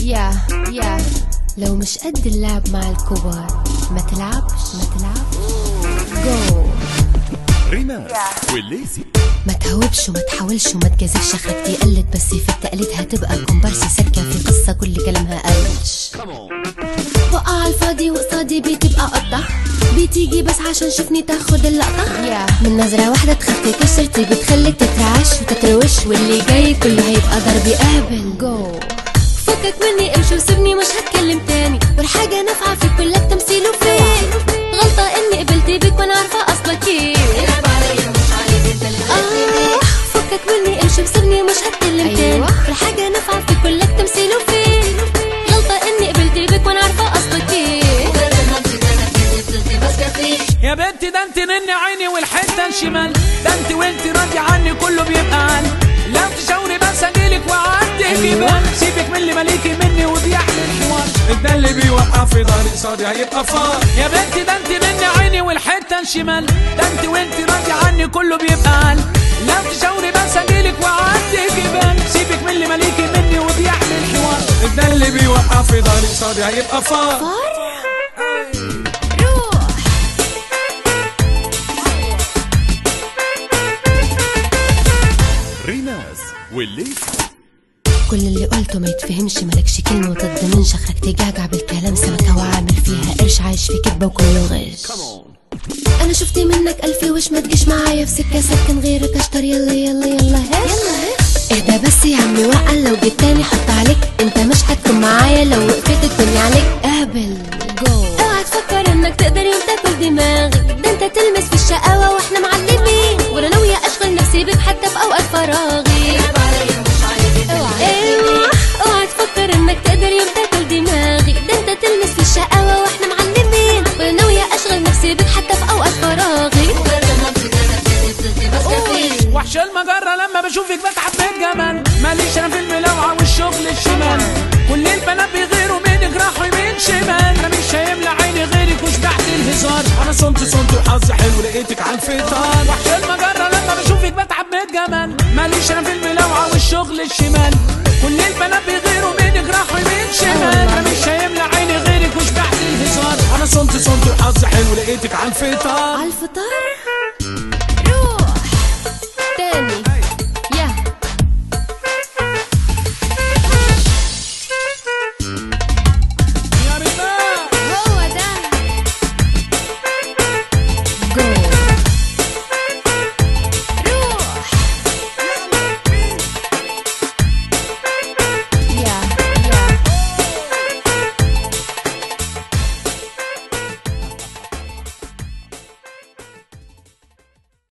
يا يا لو مش قد اللعب مع الكبار ما تلعبش ما تلعبش جو ريناس والليسي ما تهوبش وما تحاولش وما تجازفش اخرك تقلد بس في التقليد هتبقى كومبارسي سالكة في قصة كل كلامها قلش وقع على الفاضي وقصادي بتبقى قطة بتيجي بس عشان شوفني تاخد اللقطة من نظرة واحدة تخاف تكسر تيجي تخليك تترعش وتتروش واللي جاي كله هيبقى ضرب قابل جو فكك مني امشي وسيبني مش هتكلم تاني والحاجة نافعة في كلك تمثيل وفين غلطة اني قبلت بيك وانا عارفة اصلك ايه آه، فكك مني امشي وسيبني مش هتكلم أيوة. تاني والحاجة نافعة في كلك تمثيل وفين غلطة اني قبلت بيك وانا عارفة اصلك ايه يا بنت ده انت نني عيني والحته الشمال ده انت وانت راضي عني كله بيبقى عن لو تشاوري بس اجيلك واعدي أيوة. جبال سيبك من اللي مليكي مني وبيحمي الحوار ده اللي بيوقف في ضهري قصادي هيبقى فار يا بنت ده انت نني عيني والحته الشمال ده انت وانت راضي عني كله بيبقى عن لو تشاوري بس اجيلك واعدي جبال سيبك من اللي مليكي مني وبيحمي الحوار ده اللي بيوقف في ضهري قصادي هيبقى فار روح ريناس والليسي كل اللي قلته ما يتفهمش مالكش كلمة وتضمنش اخرك تجعجع بالكلام سمكة وعامل فيها قرش عايش في كدبة وكله غش انا شفت منك الف وش ما تجيش معايا في سكة سكن غيرك اشطر يلا يلا يلا هش اهدى بس يا عمي وعقل لو جيت تاني حط عليك انت مش هتكون معايا لو وقفت الدنيا عليك قابل جو اوعى تفكر انك تقدر يوم تاكل دماغي ده انت تلمس في الشقاوة واحنا معلمين وانا ناوية اشغل نفسي بيك حتى في اوقات فراغي ايوه اوعى تفكر انك تقدر يوم تاكل دماغي ده انت تلمس في الشقاوة واحنا معلمين وانا ناوية اشغل نفسي بيك حتى في اوقات فراغي وحش المجرة لما بشوفك بتعب من جمال ماليش انا في الملاوعة والشغل الشمال كل البنات بيغيروا منك راحوا يمين شمال انا مش هيملى عيني غيرك وشبعت الهزار انا صنت صنت وحظي حلو لقيتك على الفطار وحش المجرة لما بشوفك بتعب من جمال ماليش انا في الملاوعة والشغل الشمال كل البنات بيغيروا منك راحوا يمين شمال انا مش هيملى عيني غيرك وشبعت الهزار انا صنت صنت وحظي حلو لقيتك على الفطار على الفطار